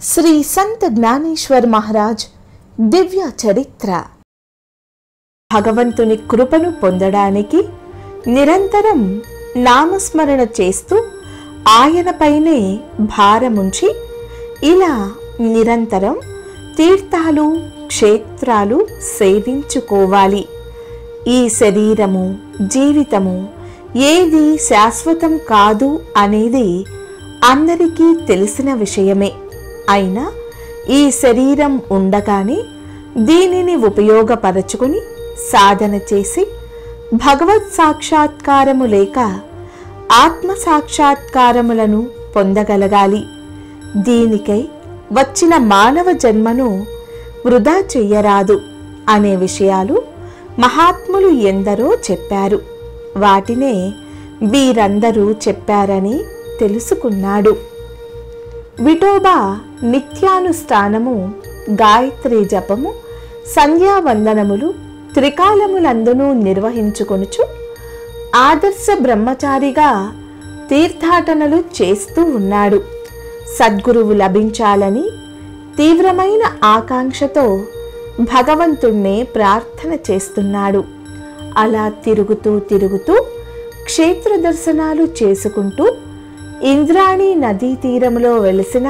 శ్రీ సంత్ జ్ఞానేశ్వర్ మహారాజ్ దివ్య చరిత్ర భగవంతుని కృపను పొందడానికి నిరంతరం నామస్మరణ చేస్తూ ఆయనపైనే భారముంచి ఇలా నిరంతరం తీర్థాలు క్షేత్రాలు సేవించుకోవాలి ఈ శరీరము జీవితము ఏది శాశ్వతం కాదు అనేది అందరికీ తెలిసిన విషయమే అయినా ఈ శరీరం ఉండగానే దీనిని ఉపయోగపరచుకుని సాధన చేసి భగవత్ సాక్షాత్కారము లేక ఆత్మ సాక్షాత్కారములను పొందగలగాలి దీనికై వచ్చిన మానవ జన్మను వృధా చెయ్యరాదు అనే విషయాలు మహాత్ములు ఎందరో చెప్పారు వాటినే వీరందరూ చెప్పారని తెలుసుకున్నాడు విఠోబా నిత్యానుష్ఠానము గాయత్రి జపము సంధ్యావందనములు త్రికాలములందును నిర్వహించుకొనుచు ఆదర్శ బ్రహ్మచారిగా తీర్థాటనలు చేస్తూ ఉన్నాడు సద్గురువు లభించాలని తీవ్రమైన ఆకాంక్షతో భగవంతుణ్ణే ప్రార్థన చేస్తున్నాడు అలా తిరుగుతూ తిరుగుతూ క్షేత్ర దర్శనాలు చేసుకుంటూ ఇంద్రాణి నదీ తీరంలో వెలిసిన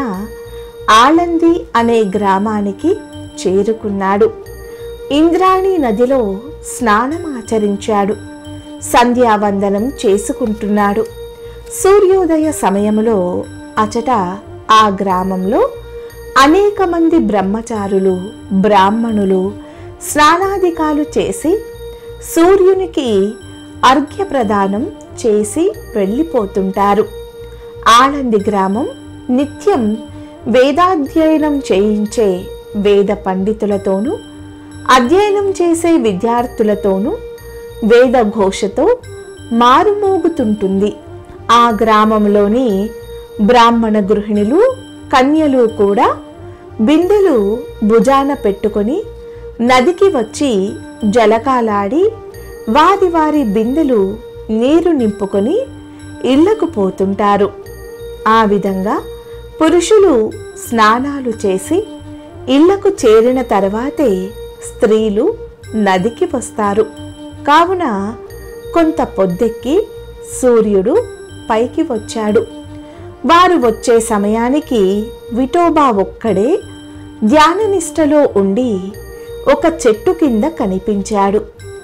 ఆలంది అనే గ్రామానికి చేరుకున్నాడు ఇంద్రాణి నదిలో స్నానమాచరించాడు సంధ్యావందనం చేసుకుంటున్నాడు సూర్యోదయ సమయంలో అచట ఆ గ్రామంలో అనేక మంది బ్రహ్మచారులు బ్రాహ్మణులు స్నానాధికాలు చేసి సూర్యునికి అర్ఘ్య ప్రదానం చేసి వెళ్ళిపోతుంటారు ఆనంది గ్రామం నిత్యం వేదాధ్యయనం చేయించే వేద పండితులతోనూ అధ్యయనం చేసే విద్యార్థులతోనూ వేద ఘోషతో మారుమోగుతుంటుంది ఆ గ్రామంలోని బ్రాహ్మణ గృహిణులు కన్యలు కూడా బిందెలు భుజాన పెట్టుకొని నదికి వచ్చి జలకాలాడి వారి వారి బిందెలు నీరు నింపుకొని ఇళ్లకు పోతుంటారు ఆ విధంగా పురుషులు స్నానాలు చేసి ఇళ్లకు చేరిన తర్వాతే స్త్రీలు నదికి వస్తారు కావున కొంత పొద్దెక్కి సూర్యుడు పైకి వచ్చాడు వారు వచ్చే సమయానికి విఠోబా ఒక్కడే ధ్యాననిష్టలో ఉండి ఒక చెట్టు కింద కనిపించాడు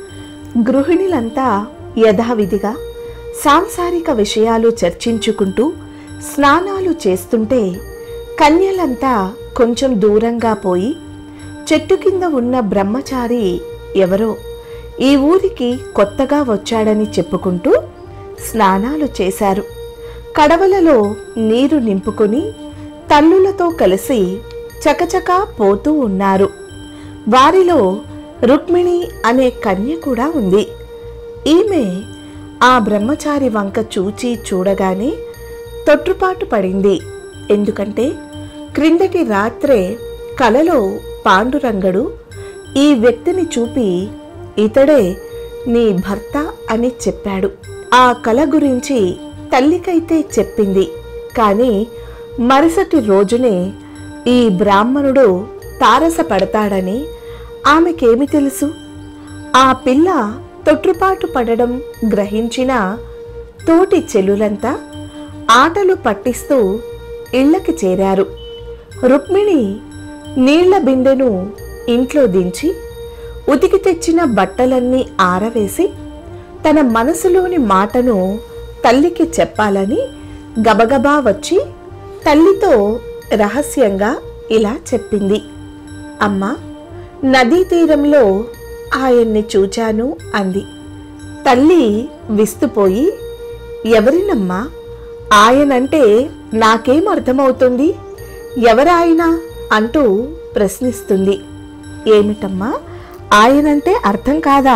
గృహిణులంతా యథావిధిగా సాంసారిక విషయాలు చర్చించుకుంటూ స్నానాలు చేస్తుంటే కన్యలంతా కొంచెం దూరంగా పోయి చెట్టు కింద ఉన్న బ్రహ్మచారి ఎవరో ఈ ఊరికి కొత్తగా వచ్చాడని చెప్పుకుంటూ స్నానాలు చేశారు కడవలలో నీరు నింపుకొని తల్లులతో కలిసి చకచకా పోతూ ఉన్నారు వారిలో రుక్మిణి అనే కన్య కూడా ఉంది ఈమె ఆ బ్రహ్మచారి వంక చూచి చూడగానే తొట్టుపాటు పడింది ఎందుకంటే క్రిందటి రాత్రే కలలో పాండురంగడు ఈ వ్యక్తిని చూపి ఇతడే నీ భర్త అని చెప్పాడు ఆ కల గురించి తల్లికైతే చెప్పింది కానీ మరుసటి రోజునే ఈ బ్రాహ్మణుడు తారసపడతాడని ఆమెకేమి తెలుసు ఆ పిల్ల తొట్టుపాటు పడడం గ్రహించిన తోటి చెల్లులంతా ఆటలు పట్టిస్తూ ఇళ్ళకి చేరారు రుక్మిణి నీళ్ల బిందెను ఇంట్లో దించి ఉతికి తెచ్చిన బట్టలన్నీ ఆరవేసి తన మనసులోని మాటను తల్లికి చెప్పాలని గబగబా వచ్చి తల్లితో రహస్యంగా ఇలా చెప్పింది అమ్మా నదీ తీరంలో ఆయన్ని చూచాను అంది తల్లి విస్తుపోయి ఎవరినమ్మా ఆయనంటే నాకేం అర్థమవుతుంది ఎవరాయన అంటూ ప్రశ్నిస్తుంది ఏమిటమ్మా ఆయనంటే అర్థం కాదా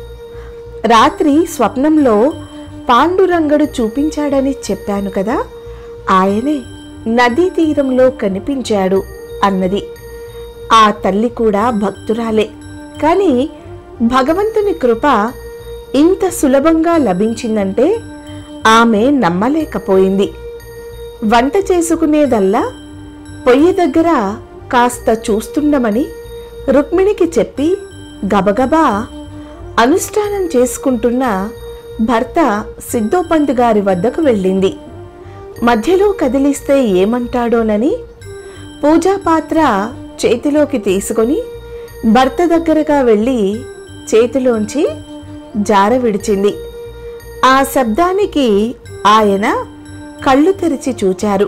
రాత్రి స్వప్నంలో పాండురంగడు చూపించాడని చెప్పాను కదా ఆయనే నదీ తీరంలో కనిపించాడు అన్నది ఆ తల్లి కూడా భక్తురాలే కానీ భగవంతుని కృప ఇంత సులభంగా లభించిందంటే ఆమె నమ్మలేకపోయింది వంట చేసుకునేదల్లా పొయ్యి దగ్గర కాస్త చూస్తుండమని రుక్మిణికి చెప్పి గబగబా అనుష్ఠానం చేసుకుంటున్న భర్త సిద్ధోపంత్ గారి వద్దకు వెళ్ళింది మధ్యలో కదిలిస్తే ఏమంటాడోనని పూజా పాత్ర చేతిలోకి తీసుకొని భర్త దగ్గరగా వెళ్ళి చేతిలోంచి జార విడిచింది ఆ శబ్దానికి ఆయన కళ్ళు తెరిచి చూచారు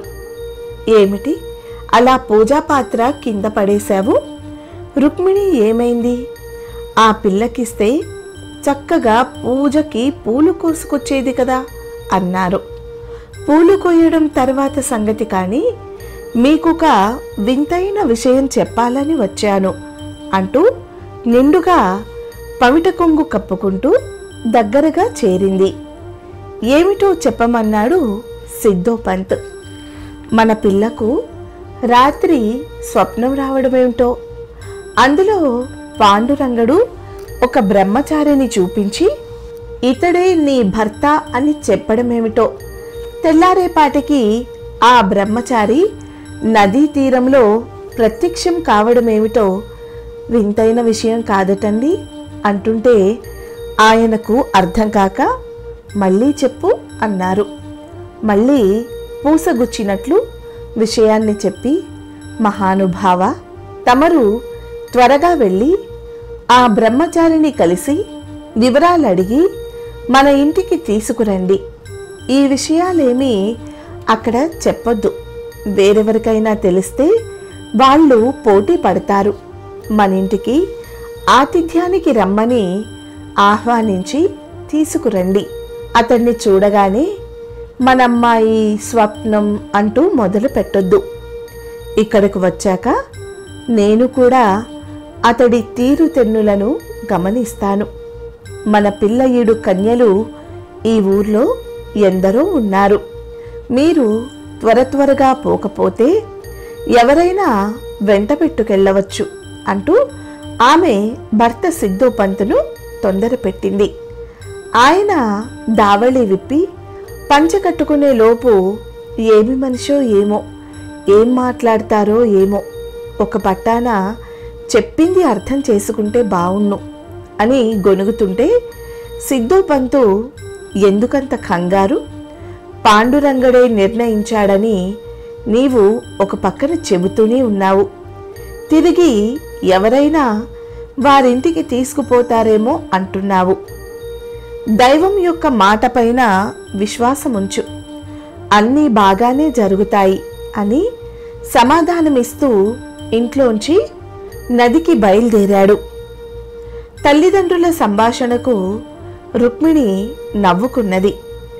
ఏమిటి అలా పూజా పాత్ర కింద పడేశావు రుక్మిణి ఏమైంది ఆ పిల్లకిస్తే చక్కగా పూజకి పూలు కోసుకొచ్చేది కదా అన్నారు పూలు కొయ్యడం తర్వాత సంగతి కానీ మీకొక వింతైన విషయం చెప్పాలని వచ్చాను అంటూ నిండుగా పవిట కొంగు కప్పుకుంటూ దగ్గరగా చేరింది ఏమిటో చెప్పమన్నాడు సిద్ధోపంత్ మన పిల్లకు రాత్రి స్వప్నం రావడమేమిటో అందులో పాండురంగడు ఒక బ్రహ్మచారిని చూపించి ఇతడే నీ భర్త అని చెప్పడమేమిటో తెల్లారేపాటికి ఆ బ్రహ్మచారి నదీ తీరంలో ప్రత్యక్షం కావడమేమిటో వింతైన విషయం కాదటండి అంటుంటే ఆయనకు అర్థం కాక మళ్ళీ చెప్పు అన్నారు మళ్ళీ పూసగుచ్చినట్లు విషయాన్ని చెప్పి మహానుభావ తమరు త్వరగా వెళ్ళి ఆ బ్రహ్మచారిని కలిసి వివరాలు అడిగి మన ఇంటికి తీసుకురండి ఈ విషయాలేమీ అక్కడ చెప్పొద్దు వేరెవరికైనా తెలిస్తే వాళ్ళు పోటీ పడతారు మన ఇంటికి ఆతిథ్యానికి రమ్మని ఆహ్వానించి తీసుకురండి అతన్ని చూడగానే మనమ్మాయి స్వప్నం అంటూ మొదలు పెట్టొద్దు ఇక్కడికి వచ్చాక నేను కూడా అతడి తీరుతెన్నులను గమనిస్తాను మన పిల్లయుడు కన్యలు ఈ ఊర్లో ఎందరో ఉన్నారు మీరు త్వర త్వరగా పోకపోతే ఎవరైనా వెంట పెట్టుకెళ్ళవచ్చు అంటూ ఆమె భర్త సిద్ధోపంతును తొందర పెట్టింది ఆయన దావళి విప్పి పంచ కట్టుకునే లోపు ఏమి మనిషో ఏమో ఏం మాట్లాడతారో ఏమో ఒక పట్టాన చెప్పింది అర్థం చేసుకుంటే బావుణ్ణు అని గొనుగుతుంటే సిద్ధోపంతు ఎందుకంత కంగారు పాండురంగడే నిర్ణయించాడని నీవు ఒక పక్కన చెబుతూనే ఉన్నావు తిరిగి ఎవరైనా వారింటికి తీసుకుపోతారేమో అంటున్నావు దైవం యొక్క మాట పైన విశ్వాసముంచు అన్నీ బాగానే జరుగుతాయి అని సమాధానమిస్తూ ఇంట్లోంచి నదికి బయలుదేరాడు తల్లిదండ్రుల సంభాషణకు రుక్మిణి నవ్వుకున్నది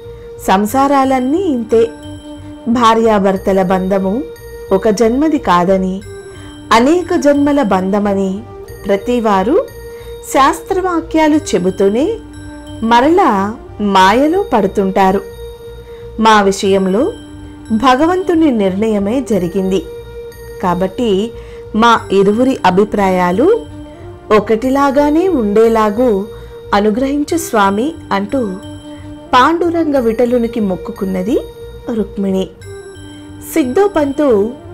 సంసారాలన్నీ ఇంతే భార్యాభర్తల బంధము ఒక జన్మది కాదని అనేక జన్మల బంధమని ప్రతివారు శాస్త్రవాక్యాలు చెబుతూనే మరలా మాయలో పడుతుంటారు మా విషయంలో భగవంతుని నిర్ణయమే జరిగింది కాబట్టి మా ఇరువురి అభిప్రాయాలు ఒకటిలాగానే ఉండేలాగు అనుగ్రహించు స్వామి అంటూ పాండురంగ విటలునికి మొక్కుకున్నది రుక్మిణి సిద్ధోపంతు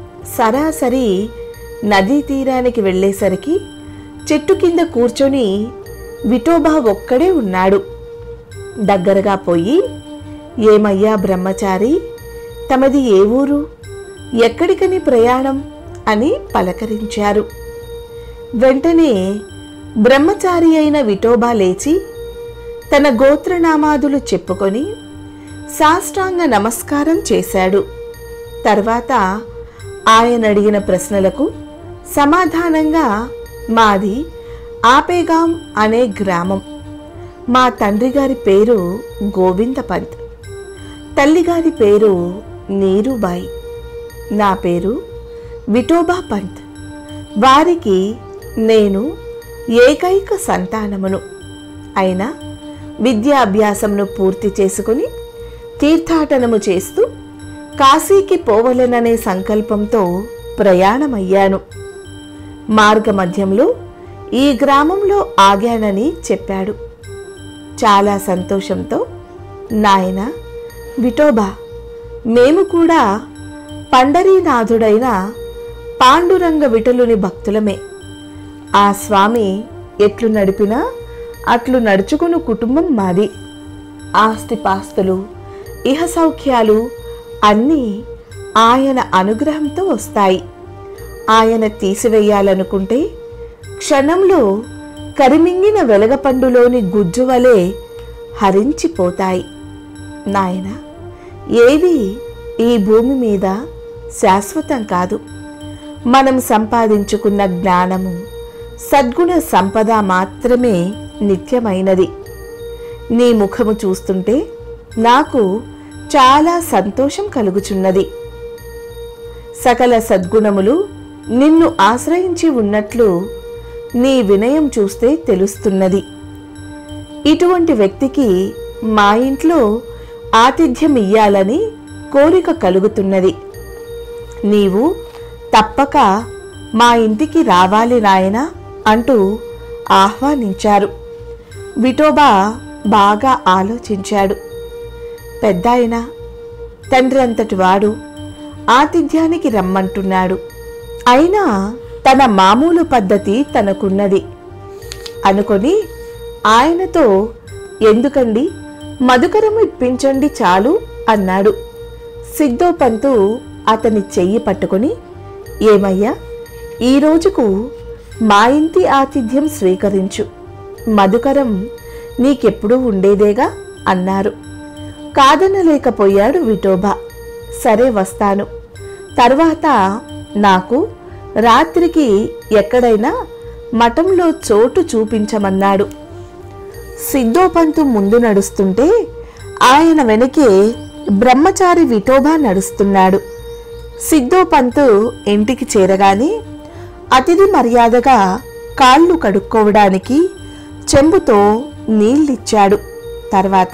సరాసరి నదీ తీరానికి వెళ్ళేసరికి చెట్టు కింద కూర్చొని విఠోబా ఒక్కడే ఉన్నాడు దగ్గరగా పోయి ఏమయ్యా బ్రహ్మచారి తమది ఏ ఊరు ఎక్కడికని ప్రయాణం అని పలకరించారు వెంటనే బ్రహ్మచారి అయిన విఠోబా లేచి తన గోత్రనామాదులు చెప్పుకొని సాష్టాంగ నమస్కారం చేశాడు తర్వాత ఆయన అడిగిన ప్రశ్నలకు సమాధానంగా మాది ఆపేగాం అనే గ్రామం మా తండ్రి గారి పేరు గోవింద పంత్ తల్లిగారి పేరు నీరుబాయి నా పేరు విఠోబా పంత్ వారికి నేను ఏకైక సంతానమును అయినా విద్యాభ్యాసమును పూర్తి చేసుకుని తీర్థాటనము చేస్తూ కాశీకి పోవలెననే సంకల్పంతో ప్రయాణమయ్యాను మార్గమధ్యంలో ఈ గ్రామంలో ఆగానని చెప్పాడు చాలా సంతోషంతో నాయన విఠోబా మేము కూడా పండరీనాథుడైన పాండురంగ విఠలుని భక్తులమే ఆ స్వామి ఎట్లు నడిపినా అట్లు నడుచుకుని కుటుంబం మాది ఆస్తిపాస్తులు ఇహ సౌఖ్యాలు అన్నీ ఆయన అనుగ్రహంతో వస్తాయి ఆయన తీసివేయాలనుకుంటే క్షణంలో కరిమింగిన వెలగపండులోని గుజ్జు వలె హరించిపోతాయి నాయన ఏది ఈ భూమి మీద శాశ్వతం కాదు మనం సంపాదించుకున్న జ్ఞానము సద్గుణ సంపద మాత్రమే నిత్యమైనది నీ ముఖము చూస్తుంటే నాకు చాలా సంతోషం కలుగుచున్నది సకల సద్గుణములు నిన్ను ఆశ్రయించి ఉన్నట్లు నీ వినయం చూస్తే తెలుస్తున్నది ఇటువంటి వ్యక్తికి మా ఇంట్లో ఆతిథ్యం ఇయ్యాలని కోరిక కలుగుతున్నది నీవు తప్పక మా ఇంటికి రావాలి నాయనా అంటూ ఆహ్వానించారు విఠోబా బాగా ఆలోచించాడు పెద్దాయన తండ్రి అంతటి వాడు ఆతిథ్యానికి రమ్మంటున్నాడు అయినా తన మామూలు పద్ధతి తనకున్నది అనుకొని ఆయనతో ఎందుకండి మధుకరము ఇప్పించండి చాలు అన్నాడు సిద్ధోపంతు అతని చెయ్యి పట్టుకొని ఏమయ్యా ఈ రోజుకు మా ఇంటి ఆతిథ్యం స్వీకరించు మధుకరం నీకెప్పుడూ ఉండేదేగా అన్నారు కాదనలేకపోయాడు విఠోబా సరే వస్తాను తర్వాత నాకు రాత్రికి ఎక్కడైనా మఠంలో చోటు చూపించమన్నాడు సిద్ధోపంతు ముందు నడుస్తుంటే ఆయన వెనకే బ్రహ్మచారి విఠోబా నడుస్తున్నాడు సిద్ధోపంతు ఇంటికి చేరగానే అతిథి మర్యాదగా కాళ్ళు కడుక్కోవడానికి చెంబుతో నీళ్ళిచ్చాడు తర్వాత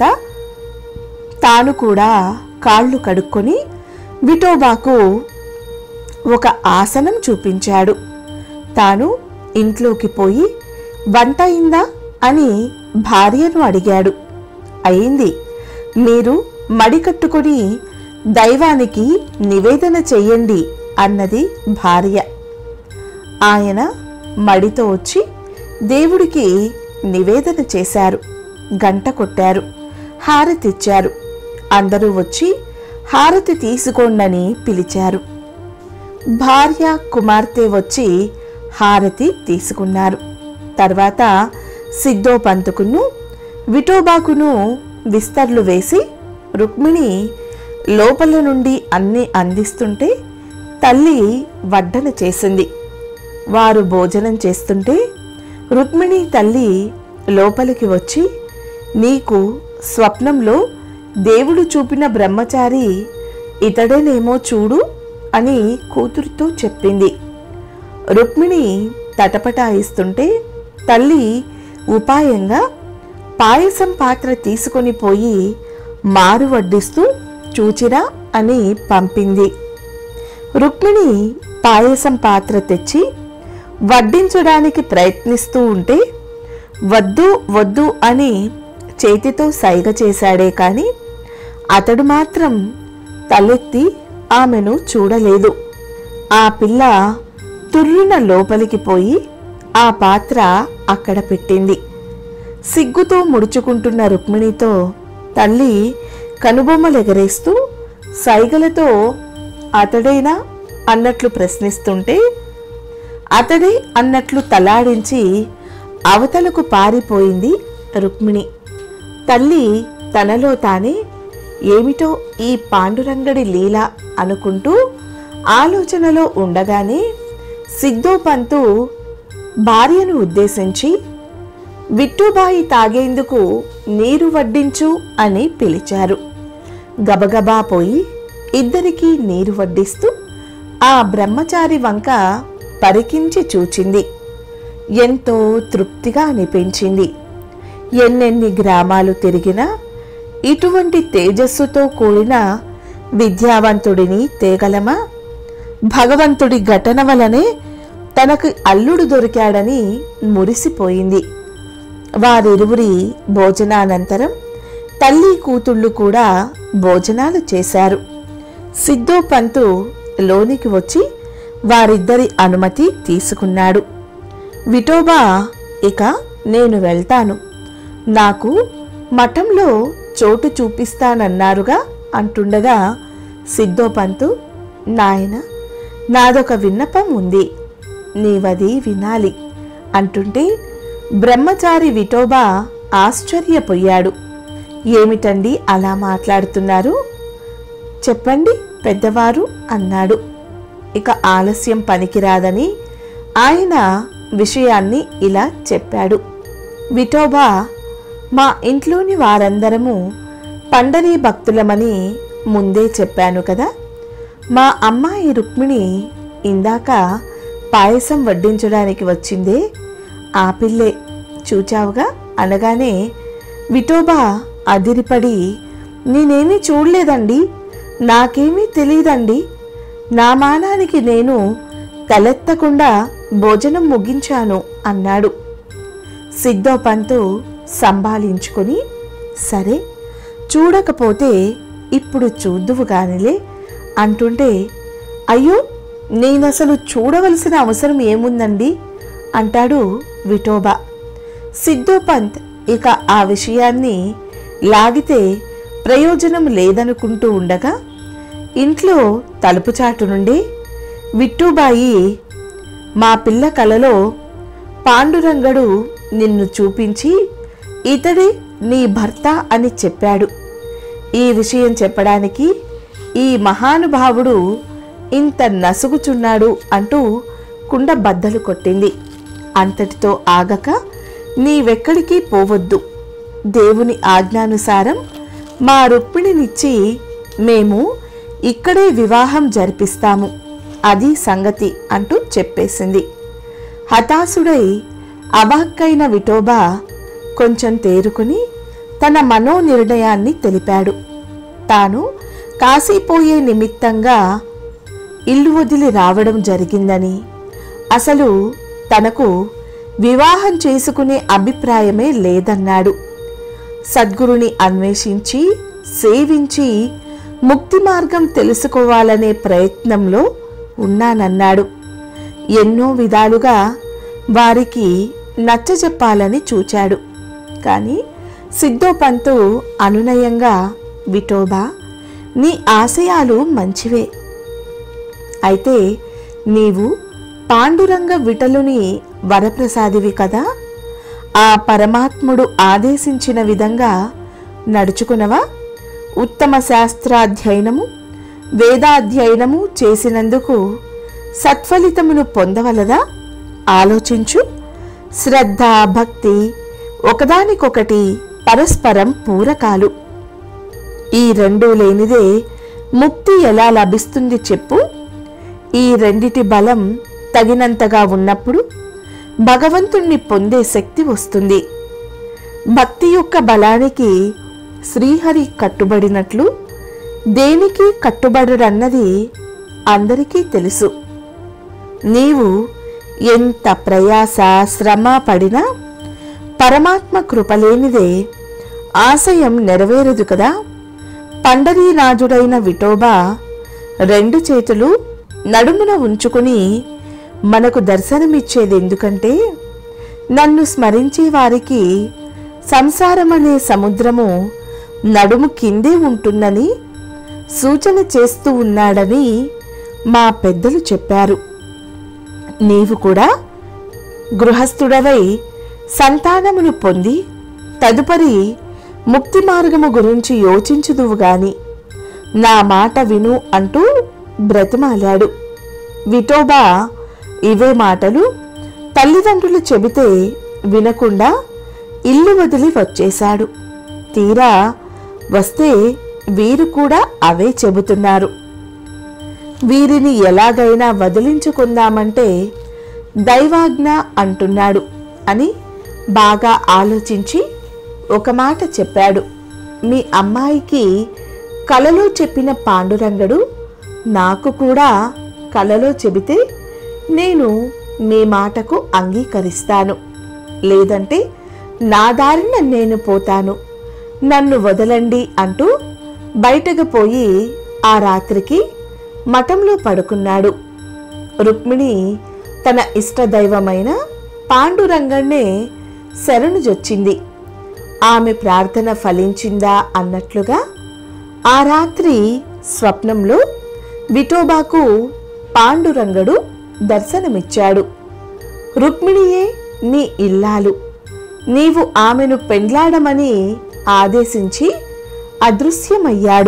తాను కూడా కాళ్ళు కడుక్కొని విఠోబాకు ఒక ఆసనం చూపించాడు తాను ఇంట్లోకి పోయి వంట అయిందా అని భార్యను అడిగాడు అయింది మీరు మడి కట్టుకొని దైవానికి నివేదన చెయ్యండి అన్నది భార్య ఆయన మడితో వచ్చి దేవుడికి నివేదన చేశారు గంట కొట్టారు హారతిచ్చారు అందరూ వచ్చి హారతి తీసుకోండని పిలిచారు భార్య కుమార్తె వచ్చి హారతి తీసుకున్నారు తర్వాత సిద్ధోపంతుకును విఠోబాకును విస్తర్లు వేసి రుక్మిణి లోపల నుండి అన్ని అందిస్తుంటే తల్లి వడ్డన చేసింది వారు భోజనం చేస్తుంటే రుక్మిణి తల్లి లోపలికి వచ్చి నీకు స్వప్నంలో దేవుడు చూపిన బ్రహ్మచారి ఇతడేనేమో చూడు అని కూతురితో చెప్పింది రుక్మిణి తటపటాయిస్తుంటే తల్లి ఉపాయంగా పాయసం పాత్ర తీసుకొని పోయి మారు వడ్డిస్తూ చూచిరా అని పంపింది రుక్మిణి పాయసం పాత్ర తెచ్చి వడ్డించడానికి ప్రయత్నిస్తూ ఉంటే వద్దు వద్దు అని చేతితో సైగ చేశాడే కాని అతడు మాత్రం తలెత్తి ఆమెను చూడలేదు ఆ పిల్ల తుర్రున లోపలికి పోయి ఆ పాత్ర అక్కడ పెట్టింది సిగ్గుతో ముడుచుకుంటున్న రుక్మిణితో తల్లి కనుబొమ్మలెగరేస్తూ సైగలతో అతడేనా అన్నట్లు ప్రశ్నిస్తుంటే అతడే అన్నట్లు తలాడించి అవతలకు పారిపోయింది రుక్మిణి తల్లి తనలో తానే ఏమిటో ఈ పాండురంగడి లీల అనుకుంటూ ఆలోచనలో ఉండగానే సిద్ధోపంతు భార్యను ఉద్దేశించి విట్టుబాయి తాగేందుకు నీరు వడ్డించు అని పిలిచారు గబగబా పోయి ఇద్దరికీ నీరు వడ్డిస్తూ ఆ బ్రహ్మచారి వంక పరికించి చూచింది ఎంతో తృప్తిగా అనిపించింది ఎన్నెన్ని గ్రామాలు తిరిగినా ఇటువంటి తేజస్సుతో కూడిన విద్యావంతుడిని తేగలమా భగవంతుడి ఘటన వలనే తనకు అల్లుడు దొరికాడని మురిసిపోయింది వారిరువురి భోజనానంతరం తల్లి కూతుళ్ళు కూడా భోజనాలు చేశారు సిద్ధోపంతు లోనికి వచ్చి వారిద్దరి అనుమతి తీసుకున్నాడు విఠోబా ఇక నేను వెళ్తాను నాకు మఠంలో చోటు చూపిస్తానన్నారుగా అంటుండగా సిద్ధోపంతు నాయన నాదొక విన్నపం ఉంది నీవది వినాలి అంటుంటే బ్రహ్మచారి విఠోబా ఆశ్చర్యపోయాడు ఏమిటండి అలా మాట్లాడుతున్నారు చెప్పండి పెద్దవారు అన్నాడు ఇక ఆలస్యం పనికిరాదని ఆయన విషయాన్ని ఇలా చెప్పాడు విఠోబా మా ఇంట్లోని వారందరము పండరీ భక్తులమని ముందే చెప్పాను కదా మా అమ్మాయి రుక్మిణి ఇందాక పాయసం వడ్డించడానికి వచ్చిందే ఆ పిల్లే చూచావుగా అనగానే విఠోబా అదిరిపడి నేనేమీ చూడలేదండి నాకేమీ తెలియదండి నా మానానికి నేను తలెత్తకుండా భోజనం ముగించాను అన్నాడు సిద్ధోపంతు సంభాళించుకొని సరే చూడకపోతే ఇప్పుడు చూద్దువు గానిలే అంటుంటే అయ్యో నేనసలు చూడవలసిన అవసరం ఏముందండి అంటాడు విఠోబా సిద్ధోపంత్ ఇక ఆ విషయాన్ని లాగితే ప్రయోజనం లేదనుకుంటూ ఉండగా ఇంట్లో తలుపు చాటు నుండి విట్టుబాయి మా పిల్ల కలలో పాండురంగడు నిన్ను చూపించి ఇతడే నీ భర్త అని చెప్పాడు ఈ విషయం చెప్పడానికి ఈ మహానుభావుడు ఇంత నసుగుచున్నాడు అంటూ కుండ బద్దలు కొట్టింది అంతటితో ఆగక నీవెక్కడికి పోవద్దు దేవుని ఆజ్ఞానుసారం మా రుక్మిణినిచ్చి మేము ఇక్కడే వివాహం జరిపిస్తాము అది సంగతి అంటూ చెప్పేసింది హతాశుడై అబాక్కైన విఠోబా కొంచెం తేరుకుని తన మనోనిర్ణయాన్ని తెలిపాడు తాను కాశీపోయే నిమిత్తంగా ఇల్లు వదిలి రావడం జరిగిందని అసలు తనకు వివాహం చేసుకునే అభిప్రాయమే లేదన్నాడు సద్గురుని అన్వేషించి సేవించి ముక్తి మార్గం తెలుసుకోవాలనే ప్రయత్నంలో ఉన్నానన్నాడు ఎన్నో విధాలుగా వారికి నచ్చజెప్పాలని చూచాడు కానీ సిద్ధోపంతు అనునయంగా విఠోబా నీ ఆశయాలు మంచివే అయితే నీవు పాండురంగ విటలుని వరప్రసాదివి కదా ఆ పరమాత్ముడు ఆదేశించిన విధంగా నడుచుకునవా ఉత్తమ శాస్త్రాధ్యయనము వేదాధ్యయనము చేసినందుకు సత్ఫలితమును పొందవలదా ఆలోచించు శ్రద్ధ భక్తి ఒకదానికొకటి పరస్పరం పూరకాలు ఈ రెండూ లేనిదే ముక్తి ఎలా లభిస్తుంది చెప్పు ఈ రెండిటి బలం తగినంతగా ఉన్నప్పుడు భగవంతుణ్ణి పొందే శక్తి వస్తుంది భక్తి యొక్క బలానికి శ్రీహరి కట్టుబడినట్లు దేనికి కట్టుబడురన్నది అందరికీ తెలుసు నీవు ఎంత ప్రయాస శ్రమ పడినా పరమాత్మ కృపలేనిదే ఆశయం నెరవేరదు కదా పండరీరాజుడైన విఠోబా రెండు చేతులు నడుమున ఉంచుకుని మనకు దర్శనమిచ్చేది ఎందుకంటే నన్ను స్మరించే వారికి సంసారమనే సముద్రము నడుము కిందే ఉంటుందని సూచన చేస్తూ ఉన్నాడని మా పెద్దలు చెప్పారు నీవు కూడా గృహస్థుడవై సంతానమును పొంది తదుపరి ముక్తి మార్గము గురించి యోచించుదువు గాని నా మాట విను అంటూ బ్రతిమాలాడు విఠోబా ఇవే మాటలు తల్లిదండ్రులు చెబితే వినకుండా ఇల్లు వదిలి వచ్చేశాడు తీరా వస్తే వీరు కూడా అవే చెబుతున్నారు వీరిని ఎలాగైనా వదిలించుకుందామంటే దైవాజ్ఞ అంటున్నాడు అని బాగా ఆలోచించి ఒక మాట చెప్పాడు మీ అమ్మాయికి కలలో చెప్పిన పాండురంగడు నాకు కూడా కలలో చెబితే నేను మీ మాటకు అంగీకరిస్తాను లేదంటే నా దారిన నేను పోతాను నన్ను వదలండి అంటూ బయటకు పోయి ఆ రాత్రికి మఠంలో పడుకున్నాడు రుక్మిణి తన ఇష్టదైవమైన పాండురంగణ్ణే శరణుజొచ్చింది ఆమె ప్రార్థన ఫలించిందా అన్నట్లుగా ఆ రాత్రి స్వప్నంలో విఠోబాకు పాండురంగడు దర్శనమిచ్చాడు రుక్మిణియే నీ ఇల్లాలు నీవు ఆమెను పెండ్లాడమని ఆదేశించి అదృశ్యమయ్యాడు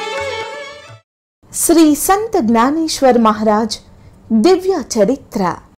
శ్రీ సంత జ్ఞానేశ్వర్ మహారాజ్ దివ్య చరిత్ర